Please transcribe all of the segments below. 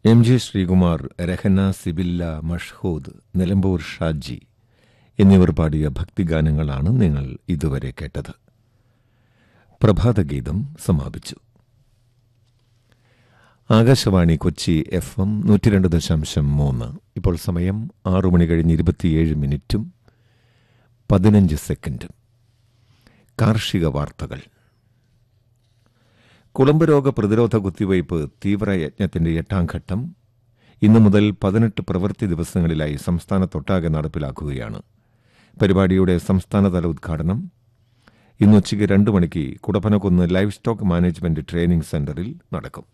M G Sreekumar Rahana Sibilla Mashhood Nilambur Shaji എന്നിവർ പാടിയ ഭക്തിഗാനങ്ങളാണ് നിങ്ങൾ ഇതുവരെ കേട്ടത് പ്രഭാതഗീതം സമാപിച്ചു ആകാശവാണി കൊച്ചി എഫ് എം നൂറ്റി രണ്ട് ദശാംശം മൂന്ന് ഇപ്പോൾ സമയം ആറു മണി കഴിഞ്ഞ് ഇരുപത്തിയേഴ് മിനിറ്റും പതിനഞ്ച് സെക്കൻഡും കാർഷിക വാർത്തകൾ കുളമ്പ് രോഗ പ്രതിരോധ കുത്തിവയ്പ് തീവ്രയജ്ഞത്തിന്റെ എട്ടാം ഘട്ടം ഇന്നു മുതൽ പതിനെട്ട് പ്രവൃത്തി ദിവസങ്ങളിലായി സംസ്ഥാനത്തൊട്ടാകെ നടപ്പിലാക്കുകയാണ് പരിപാടിയുടെ സംസ്ഥാനതല ഉദ്ഘാടനം ഇന്ന് ഉച്ചയ്ക്ക് രണ്ട് മണിക്ക് Kudappanakunnu livestock management training സെന്ററിൽ നടക്കും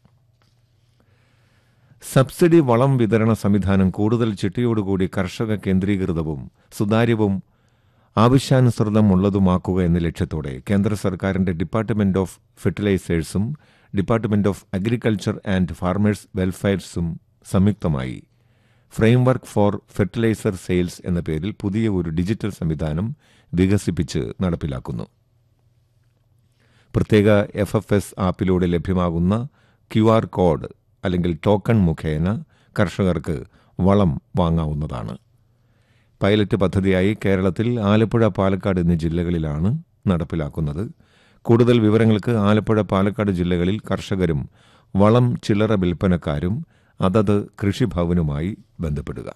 സബ്സിഡി വളം വിതരണ സംവിധാനം കൂടുതൽ ചിട്ടയോടുകൂടി കർഷക കേന്ദ്രീകൃതവും സുതാര്യവും ആവശ്യാനുസൃതമുള്ളതുമാക്കുക എന്ന ലക്ഷ്യത്തോടെ കേന്ദ്ര സർക്കാരിന്റെ ഡിപ്പാർട്ട്മെന്റ് ഓഫ് ഫെർട്ടിലൈസേഴ്സും department of agriculture and farmers വെൽഫെയർസും സംയുക്തമായി ഫ്രെയിംവർക്ക് ഫോർ ഫെർട്ടിലൈസർ സെയിൽസ് എന്ന പേരിൽ പുതിയ ഒരു ഡിജിറ്റൽ സംവിധാനം വികസിപ്പിച്ച് നടപ്പിലാക്കുന്നു പ്രത്യേക എഫ് എഫ് എസ് ആപ്പിലൂടെ ലഭ്യമാകുന്ന ക്യു ആർ കോഡ് അല്ലെങ്കിൽ ടോക്കൺ മുഖേന കർഷകർക്ക് വളം വാങ്ങാവുന്നതാണ് പൈലറ്റ് പദ്ധതിയായി കേരളത്തിൽ ആലപ്പുഴ പാലക്കാട് എന്നീ ജില്ലകളിലാണ് നടപ്പിലാക്കുന്നത് കൂടുതൽ വിവരങ്ങൾക്ക് ആലപ്പുഴ പാലക്കാട് ജില്ലകളിൽ കർഷകരും വളം ചില്ലറ വിൽപ്പനക്കാരും അതത് കൃഷിഭവനുമായി ബന്ധപ്പെടുക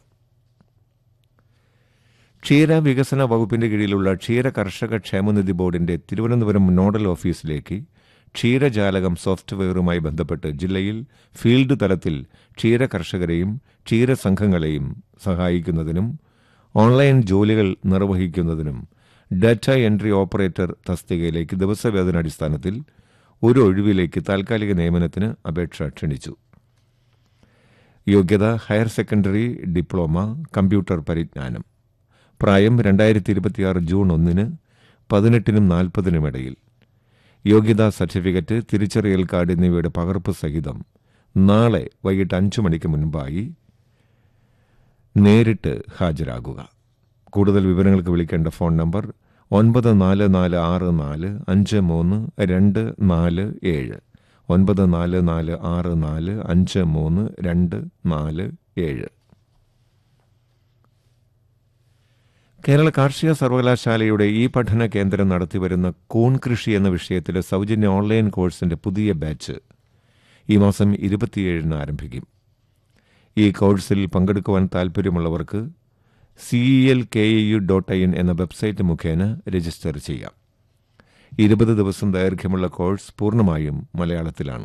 ക്ഷീര വികസന വകുപ്പിന്റെ കീഴിലുള്ള ക്ഷീര കർഷക ക്ഷേമനിധി ബോർഡിന്റെ തിരുവനന്തപുരം നോഡൽ ഓഫീസിലേക്ക് ക്ഷീരജാലകം സോഫ്റ്റ്വെയറുമായി ബന്ധപ്പെട്ട് ജില്ലയിൽ ഫീൽഡ് തലത്തിൽ ക്ഷീര കർഷകരെയും ക്ഷീരസംഘങ്ങളെയും സഹായിക്കുന്നതിനും ഓൺലൈൻ ജോലികൾ നിർവഹിക്കുന്നതിനും ഡാറ്റ എൻട്രി ഓപ്പറേറ്റർ തസ്തികയിലേക്ക് ദിവസവേതനാടിസ്ഥാനത്തിൽ ഒരു ഒഴിവിലേക്ക് താൽക്കാലിക നിയമനത്തിന് അപേക്ഷ ക്ഷണിച്ചു യോഗ്യത ഹയർ സെക്കൻഡറി ഡിപ്ലോമ കമ്പ്യൂട്ടർ പരിജ്ഞാനം പ്രായം രണ്ടായിരത്തി ഇരുപത്തിയാറ് ജൂൺ ഒന്നിന് പതിനെട്ടിനും നാൽപ്പതിനും ഇടയിൽ യോഗ്യതാ സർട്ടിഫിക്കറ്റ് തിരിച്ചറിയൽ കാർഡ് എന്നിവയുടെ പകർപ്പ് സഹിതം നാളെ വൈകിട്ട് അഞ്ചു മണിക്ക് മുൻപായി നേരിട്ട് ഹാജരാകുക കൂടുതൽ വിവരങ്ങൾക്ക് വിളിക്കേണ്ട ഫോൺ നമ്പർ ഒൻപത് നാല് നാല് ആറ് നാല് അഞ്ച് മൂന്ന് രണ്ട് നാല് ഏഴ് ഒൻപത് നാല് നാല് ആറ് നാല് അഞ്ച് മൂന്ന് രണ്ട് നാല് ഏഴ് കേരള കാർഷിക സർവകലാശാലയുടെ ഈ പഠന കേന്ദ്രം നടത്തിവരുന്ന കൂൺ കൃഷി എന്ന വിഷയത്തിലെ സൗജന്യ ഓൺലൈൻ കോഴ്സിന്റെ പുതിയ ബാച്ച് ഈ മാസം ഇരുപത്തിയേഴിന് ആരംഭിക്കും ഈ കോഴ്സിൽ പങ്കെടുക്കുവാൻ താൽപ്പര്യമുള്ളവർക്ക് C L K U dot I N എന്ന വെബ്സൈറ്റ് മുഖേന രജിസ്റ്റർ ചെയ്യാം ഇരുപത് ദിവസം ദൈർഘ്യമുള്ള കോഴ്സ് പൂർണ്ണമായും മലയാളത്തിലാണ്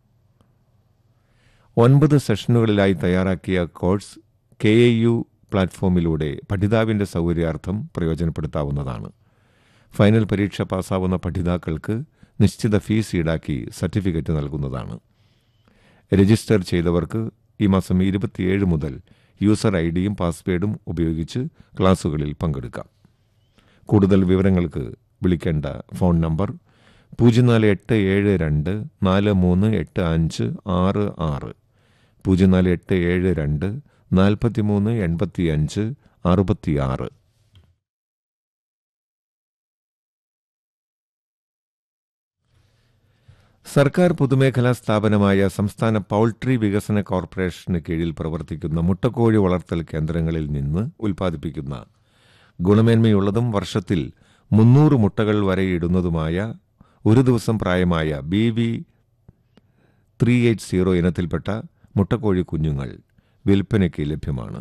ഒൻപത് സെഷനുകളിലായി തയ്യാറാക്കിയ കോഴ്സ് കെ എ യു പ്ലാറ്റ്ഫോമിലൂടെ പഠിതാവിന്റെ സൗകര്യാർത്ഥം പ്രയോജനപ്പെടുത്താവുന്നതാണ് ഫൈനൽ പരീക്ഷ പാസ്സാവുന്ന പഠിതാക്കൾക്ക് നിശ്ചിത ഫീസ് ഈടാക്കി സർട്ടിഫിക്കറ്റ് നൽകുന്നതാണ് രജിസ്റ്റർ ചെയ്തവർക്ക് ഈ മാസം ഇരുപത്തിയേഴ് മുതൽ യൂസർ ഐ ഡിയും പാസ്വേഡും ഉപയോഗിച്ച് ക്ലാസുകളിൽ പങ്കെടുക്കാം കൂടുതൽ വിവരങ്ങൾക്ക് വിളിക്കേണ്ട ഫോൺ നമ്പർ പൂജ്യം നാല് എട്ട് ഏഴ് രണ്ട് നാല് മൂന്ന് എട്ട് അഞ്ച് ആറ് ആറ് പൂജ്യം നാല് എട്ട് ഏഴ് രണ്ട് നാൽപ്പത്തിമൂന്ന് എൺപത്തിയഞ്ച് അറുപത്തിയാറ് സർക്കാർ പൊതുമേഖലാ സ്ഥാപനമായ സംസ്ഥാന പൌൾട്രി വികസന കോർപ്പറേഷന് കീഴിൽ പ്രവർത്തിക്കുന്ന മുട്ടക്കോഴി വളർത്തൽ കേന്ദ്രങ്ങളിൽ നിന്ന് ഉൽപ്പാദിപ്പിക്കുന്ന ഗുണമേന്മയുള്ളതും വർഷത്തിൽ മുന്നൂറ് മുട്ടകൾ വരെ ഇടുന്നതുമായ ഒരു ദിവസം പ്രായമായ B V three eight zero ഇനത്തിൽപ്പെട്ട മുട്ടക്കോഴി കുഞ്ഞുങ്ങൾ വിൽപ്പനയ്ക്ക് ലഭ്യമാണ്